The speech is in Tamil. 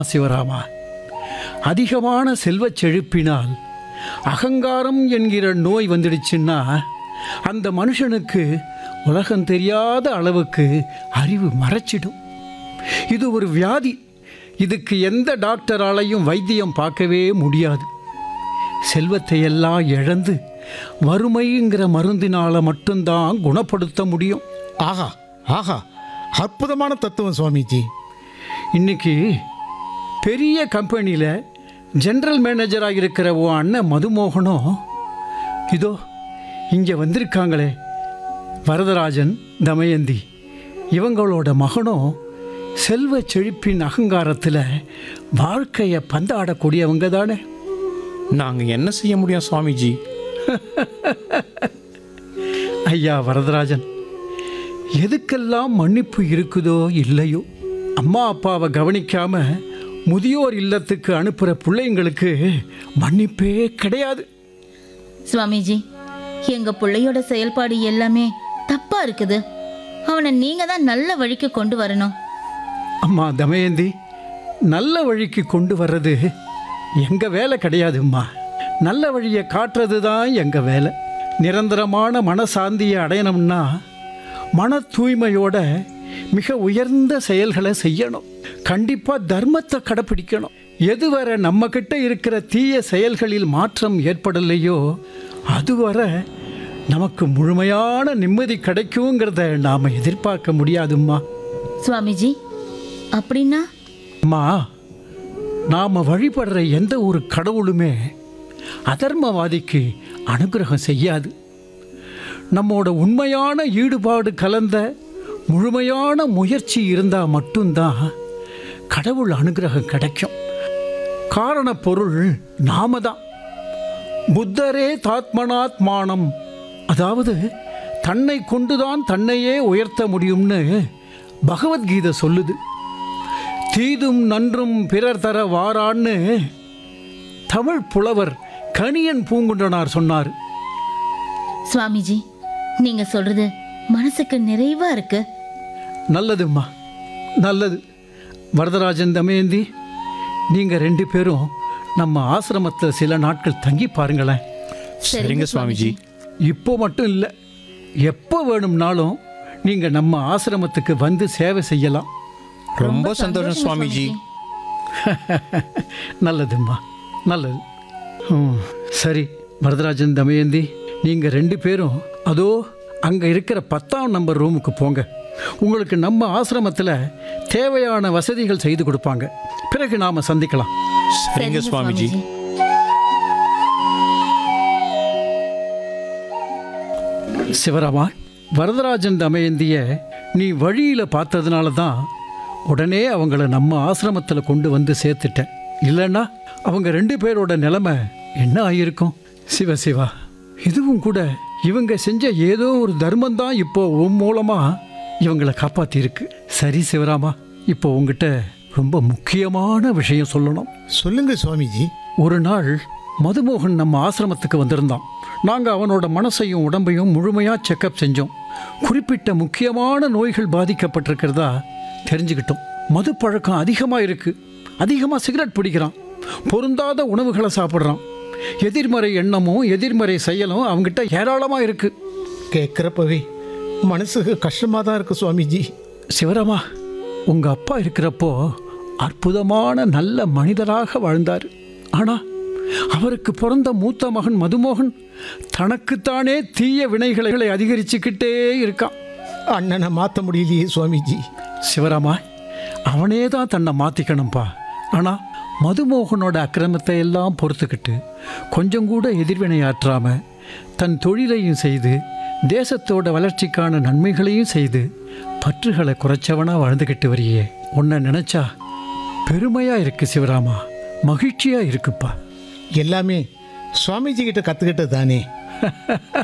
சிவராமா அதிகமான செல்வச் செழிப்பினால் அகங்காரம் என்கிற நோய் வந்துடுச்சுன்னா அந்த மனுஷனுக்கு உலகம் தெரியாத அளவுக்கு அறிவு மறைச்சிடும் இது ஒரு வியாதி இதுக்கு எந்த டாக்டராலையும் வைத்தியம் பார்க்கவே முடியாது செல்வத்தை எல்லாம் இழந்து வறுமைங்கிற மருந்தினால மட்டும்தான் குணப்படுத்த முடியும் ஆஹா ஆஹா அற்புதமான தத்துவம் சுவாமிஜி இன்னைக்கு பெரிய கம்பெனியில் ஜெனரல் மேனேஜராக இருக்கிற உன் அண்ணன் மதுமோகனும் இதோ இங்கே வந்திருக்காங்களே வரதராஜன் தமயந்தி இவங்களோட மகனும் செல்வ செழிப்பின் அகங்காரத்தில் வாழ்க்கையை பந்தாடக்கூடியவங்க தானே நாங்க என்ன செய்ய முடியும் சுவாமிஜி ஐயா வரதராஜன் எதுக்கெல்லாம் மன்னிப்பு இருக்குதோ இல்லையோ அம்மா அப்பாவை கவனிக்காம முதியோர் இல்லத்துக்கு அனுப்புகிற பிள்ளைங்களுக்கு மன்னிப்பே கிடையாது சுவாமிஜி எங்க பிள்ளையோட செயல்பாடு எல்லாமே தப்பா இருக்குது அவனை நீங்க தான் நல்ல வழிக்கு கொண்டு வரணும் அம்மா தமயந்தி நல்ல வழிக்கு கொண்டு வர்றது எங்கள் வேலை கிடையாதும்மா நல்ல வழியை காட்டுறது தான் எங்கள் வேலை நிரந்தரமான மனசாந்தியை அடையணும்னா மன தூய்மையோட மிக உயர்ந்த செயல்களை செய்யணும் கண்டிப்பாக தர்மத்தை கடைப்பிடிக்கணும் எதுவரை நம்ம கிட்ட இருக்கிற தீய செயல்களில் மாற்றம் ஏற்படலையோ அதுவரை நமக்கு முழுமையான நிம்மதி கிடைக்குங்கிறத நாம் எதிர்பார்க்க முடியாதும்மா சுவாமிஜி அப்படின்னா அம்மா நாம் வழிபடுற எந்த ஒரு கடவுளுமே அதர்மவாதிக்கு அனுகிரகம் செய்யாது நம்மோட உண்மையான ஈடுபாடு கலந்த முழுமையான முயற்சி இருந்தால் மட்டும்தான் கடவுள் அனுகிரகம் கிடைக்கும் காரண பொருள் நாம தான் புத்தரே தாத்மனாத்மானம் அதாவது தன்னை கொண்டுதான் தன்னையே உயர்த்த முடியும்னு பகவத்கீதை சொல்லுது தீதும் நன்றும் பிறர் தர வாரான்னு தமிழ் புலவர் கணியன் பூங்குன்றனார் சொன்னார் சுவாமிஜி நீங்க சொல்றது மனசுக்கு நிறைவா இருக்கு நல்லதும்மா நல்லது வரதராஜன் தமயந்தி நீங்கள் ரெண்டு பேரும் நம்ம ஆசிரமத்தில் சில நாட்கள் தங்கி பாருங்களேன் சரிங்க சுவாமிஜி இப்போ மட்டும் இல்லை எப்போ வேணும்னாலும் நீங்கள் நம்ம ஆசிரமத்துக்கு வந்து சேவை செய்யலாம் ரொம்ப சந்தோஷம் சுவாமிஜி நல்லதும்மா நல்லது ம், சரி வரதராஜன் தமயந்தி நீங்கள் ரெண்டு பேரும் அதோ அங்கே இருக்கிற பத்தாம் நம்பர் ரூமுக்கு போங்க உங்களுக்கு நம்ம ஆசிரமத்தில் தேவையான வசதிகள் செய்து கொடுப்பாங்க பிறகு நாம் சந்திக்கலாம் சரிங்க சுவாமிஜி சிவராமா வரதராஜன் தமயந்திய நீ வழியில் பார்த்ததுனால தான் உடனே அவங்கள நம்ம ஆசிரமத்தில் கொண்டு வந்து சேர்த்துட்டேன் இல்லைன்னா அவங்க ரெண்டு பேரோட நிலைமை என்ன ஆகியிருக்கும் சிவ சிவா இதுவும் கூட இவங்க செஞ்ச ஏதோ ஒரு தர்மம் தான் இப்போ உன் மூலமாக இவங்களை காப்பாற்றியிருக்கு சரி சிவராமா இப்போ உங்ககிட்ட ரொம்ப முக்கியமான விஷயம் சொல்லணும் சொல்லுங்க சுவாமிஜி ஒரு நாள் மதுமோகன் நம்ம ஆசிரமத்துக்கு வந்திருந்தான் நாங்கள் அவனோட மனசையும் உடம்பையும் முழுமையாக செக்கப் செஞ்சோம் குறிப்பிட்ட முக்கியமான நோய்கள் பாதிக்கப்பட்டிருக்கிறதா தெரிஞ்சுக்கிட்டோம் மது பழக்கம் அதிகமாக இருக்குது அதிகமாக சிகரெட் பிடிக்கிறான் பொருந்தாத உணவுகளை சாப்பிட்றான் எதிர்மறை எண்ணமும் எதிர்மறை செயலும் அவங்ககிட்ட ஏராளமாக இருக்குது கேட்குறப்பவே மனசுக்கு கஷ்டமாக தான் இருக்கு சுவாமிஜி சிவராமா உங்கள் அப்பா இருக்கிறப்போ அற்புதமான நல்ல மனிதராக வாழ்ந்தார் ஆனால் அவருக்கு பிறந்த மூத்த மகன் மதுமோகன் தனக்குத்தானே தீய வினைகளை அதிகரிச்சுக்கிட்டே இருக்கான் அண்ணனை மாற்ற முடியலையே சுவாமிஜி சிவராமா அவனே தான் தன்னை மாற்றிக்கணும்ப்பா ஆனால் மதுமோகனோட அக்கிரமத்தை எல்லாம் பொறுத்துக்கிட்டு கொஞ்சம் கூட எதிர்வினையாற்றாம தன் தொழிலையும் செய்து தேசத்தோட வளர்ச்சிக்கான நன்மைகளையும் செய்து பற்றுகளை குறைச்சவனா வாழ்ந்துக்கிட்டு வரியே உன்னை நினைச்சா பெருமையா இருக்கு சிவராமா மகிழ்ச்சியா இருக்குப்பா எல்லாமே சுவாமிஜி கிட்ட கற்றுக்கிட்டது தானே